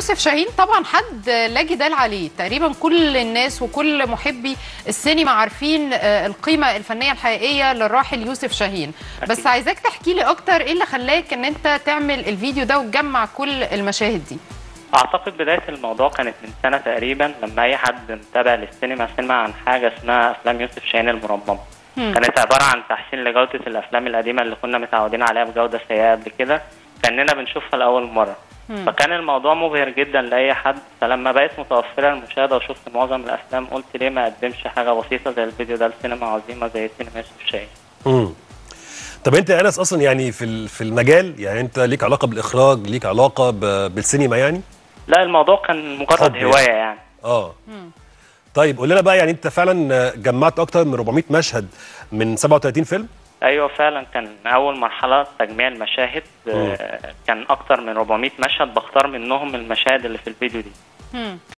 يوسف شاهين طبعا حد لا جدال عليه تقريبا كل الناس وكل محبي السينما عارفين آه، القيمه الفنيه الحقيقيه للراحل يوسف شاهين بس أكيد. عايزاك تحكي لي اكتر ايه اللي خلاك ان انت تعمل الفيديو ده وتجمع كل المشاهد دي اعتقد بدايه الموضوع كانت من سنه تقريبا لما اي حد متابع للسينما سمع عن حاجه اسمها افلام يوسف شاهين المرممه مم. كانت عباره عن تحسين لجوده الافلام القديمه اللي كنا متعودين عليها بجوده سيئه قبل كده كاننا بنشوفها لاول مره مم. فكان الموضوع مبهر جدا لاي حد فلما بقت متوفره المشاهده وشفت معظم الافلام قلت ليه ما اقدمش حاجه بسيطه زي الفيديو ده لسينما عظيمه زي سينما يوسف شاهين امم طب انت يا انس اصلا يعني في ال- في المجال يعني انت ليك علاقه بالاخراج ليك علاقه ب- بالسينما يعني لا الموضوع كان مجرد حب يعني. هوايه يعني اه طيب قول لنا بقى يعني انت فعلا جمعت اكتر من 400 مشهد من 37 فيلم ايوه فعلا كان اول مرحله تجميع المشاهد آه، كان اكتر من 400 مشهد بختار منهم المشاهد اللي في الفيديو دي مم.